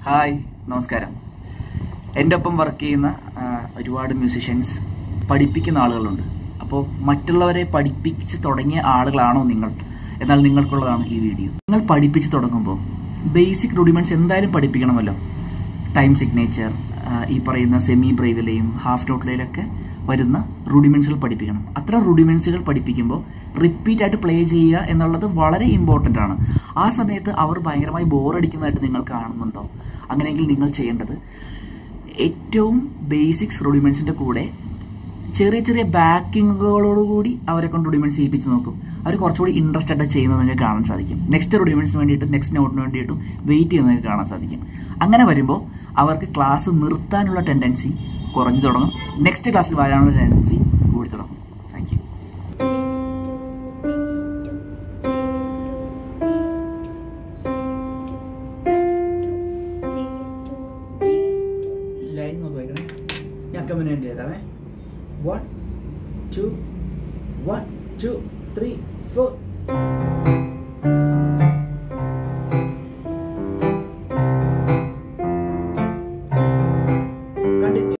hi നമസ്കാരം എൻ്റെ ഒപ്പം വർക്ക് ചെയ്യുന്ന ആ, ഒരുപാട് മ്യൂസിഷ്യൻസ് പഠിപ്പിക്കുന്ന ആളുകളുണ്ട് അപ്പോൾ മറ്റുള്ളവരെ പഠിപ്പിച്ച് തുടങ്ങിയ ആളുകളാണോ നിങ്ങൾ എന്നാൽ നിങ്ങൾക്കുള്ളതാണ് ഈ വീഡിയോ നിങ്ങൾ പഠിപ്പിച്ച് തുടങ്ങുമ്പോൾ ബേസിക് റൂഡിമെന്റ്സ് എന്തായാലും പഠിപ്പിക്കണമല്ലോ ടൈം സിഗ്നേച്ചർ ഈ പറയുന്ന സെമി ബ്രൈവിലെയും ഹാഫ് നോട്ടിലൊക്കെ വരുന്ന റൂഡിമെന്റ്സുകൾ പഠിപ്പിക്കണം അത്ര റൂഡിമെന്റ്സുകൾ പഠിപ്പിക്കുമ്പോൾ റിപ്പീറ്റ് ആയിട്ട് പ്ലേ ചെയ്യുക എന്നുള്ളത് വളരെ ഇമ്പോർട്ടൻ്റ് ആണ് ആ സമയത്ത് അവർ ഭയങ്കരമായി ബോറടിക്കുന്നതായിട്ട് നിങ്ങൾ കാണുന്നുണ്ടോ അങ്ങനെയെങ്കിൽ നിങ്ങൾ ചെയ്യേണ്ടത് ഏറ്റവും ബേസിക്സ് റൂഡിമെന്റ്സിന്റെ കൂടെ ചെറിയ ചെറിയ ബാക്കിങ്ങുകളോടുകൂടി അവരെ കൊണ്ട് റൂഡിമെന്റ്സ് ചെയ്യിപ്പിച്ച് നോക്കും അവർ കുറച്ചുകൂടി ഇൻട്രസ്റ്റ് ആയിട്ട് ചെയ്യുന്നത് നിങ്ങൾക്ക് കാണാൻ സാധിക്കും നെക്സ്റ്റ് റൂഡിമെന്റ്സിന് വേണ്ടിയിട്ടും നെക്സ്റ്റ് നോട്ടിന് വേണ്ടിയിട്ടും വെയിറ്റ് ചെയ്യുന്നത് നിങ്ങൾക്ക് കാണാൻ സാധിക്കും അങ്ങനെ വരുമ്പോൾ അവർക്ക് ക്ലാസ് നിർത്താനുള്ള ടെൻഡൻസി കുറഞ്ഞു തുടങ്ങും നെക്സ്റ്റ് ക്ലാസ്സിൽ വരാനുള്ള ടെൻഡൻസി കൂടി തുടങ്ങും താങ്ക് യു ലൈൻ നോക്കി വയ്ക്കണേ ഞാൻ കമ്പനി ചെയ്താവേ one two one two three four